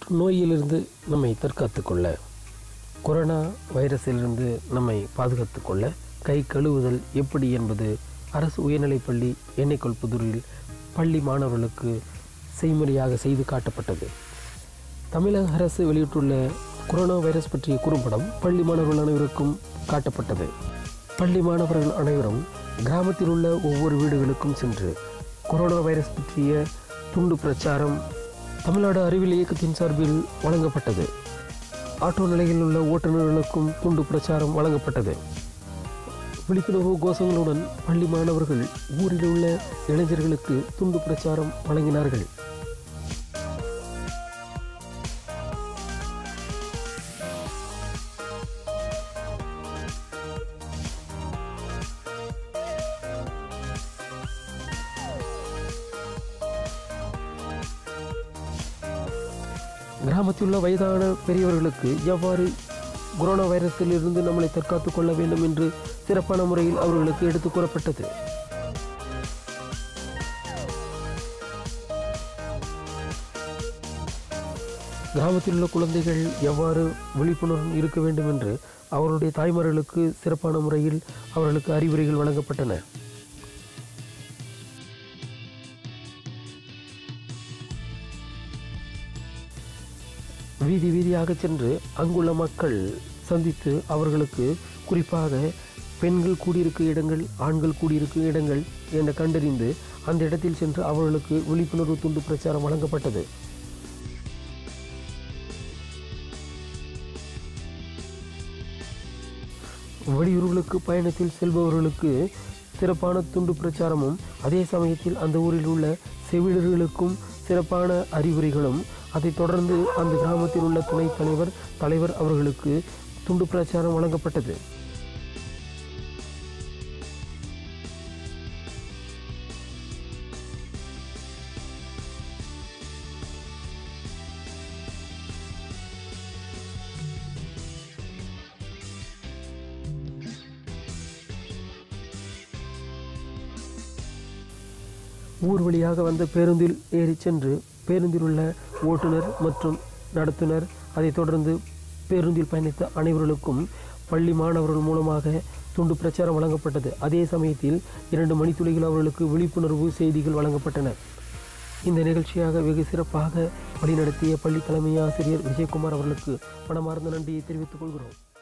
தொற்று நோயிலிருந்து நம்மை தற்காத்துக் கொள்ள கொரோனா வைரஸிலிருந்து நம்மை பாதுகாத்துக் கொள்ள கை கழுவுதல் எப்படி என்பது அரசு உயர்நிலைப்பள்ளி எண்ணெய்கொள் புதூரில் பள்ளி மாணவர்களுக்கு செய்முறையாக செய்து காட்டப்பட்டது தமிழக அரசு வெளியிட்டுள்ள கொரோனா வைரஸ் பற்றிய குறும்படம் பள்ளி மாணவர்கள் அனைவருக்கும் காட்டப்பட்டது பள்ளி மாணவர்கள் அனைவரும் கிராமத்தில் உள்ள ஒவ்வொரு வீடுகளுக்கும் சென்று கொரோனா வைரஸ் பற்றிய துண்டு பிரச்சாரம் தமிழ்நாடு அறிவியல் இயக்கத்தின் சார்பில் வழங்கப்பட்டது ஆட்டோ நிலையில் உள்ள ஓட்டுநர்களுக்கும் துண்டு பிரச்சாரம் வழங்கப்பட்டது விழிப்புணர்வு கோஷங்களுடன் பள்ளி மாணவர்கள் ஊரில் உள்ள இளைஞர்களுக்கு துண்டு பிரச்சாரம் வழங்கினார்கள் கிராமத்தில் உள்ள வயதான பெரியவர்களுக்கு எவ்வாறு கொரோனா வைரஸில் இருந்து நம்மளை தற்காத்துக் கொள்ள வேண்டும் என்று சிறப்பான முறையில் அவர்களுக்கு எடுத்துக் கூறப்பட்டது கிராமத்தில் உள்ள குழந்தைகள் எவ்வாறு விழிப்புணர்வு இருக்க வேண்டும் என்று அவருடைய தாய்மார்களுக்கு சிறப்பான முறையில் அவர்களுக்கு அறிவுரைகள் வழங்கப்பட்டன வீதி வீதியாக சென்று அங்குள்ள மக்கள் சந்தித்து அவர்களுக்கு குறிப்பாக பெண்கள் கூடியிருக்கும் இடங்கள் ஆண்கள் கூடியிருக்கும் இடங்கள் என கண்டறிந்து அந்த இடத்தில் சென்று அவர்களுக்கு விழிப்புணர்வு துண்டு பிரச்சாரம் வழங்கப்பட்டது வெளியூர்களுக்கு பயணத்தில் செல்பவர்களுக்கு சிறப்பான துண்டு பிரச்சாரமும் அதே சமயத்தில் அந்த ஊரில் உள்ள செவிலியர்களுக்கும் சிறப்பான அறிவுரைகளும் அதைத் தொடர்ந்து அந்த கிராமத்தில் உள்ள துணைத் தலைவர் தலைவர் அவர்களுக்கு துண்டு பிரச்சாரம் வழங்கப்பட்டது ஊர் வழியாக வந்த பேருந்தில் ஏறி சென்று பேருந்தில் உள்ள ஓட்டுநர் மற்றும் நடத்துனர் அதைத் தொடர்ந்து பேருந்தில் பயணித்த அனைவர்களுக்கும் பள்ளி மாணவர்கள் மூலமாக துண்டு பிரச்சாரம் வழங்கப்பட்டது அதே சமயத்தில் இரண்டு மணித்துளிகள் அவர்களுக்கு விழிப்புணர்வு செய்திகள் வழங்கப்பட்டன இந்த நிகழ்ச்சியாக வெகு சிறப்பாக வழிநடத்திய பள்ளி தலைமை ஆசிரியர் விஜயகுமார் அவர்களுக்கு மனமார்ந்த நன்றியை தெரிவித்துக் கொள்கிறோம்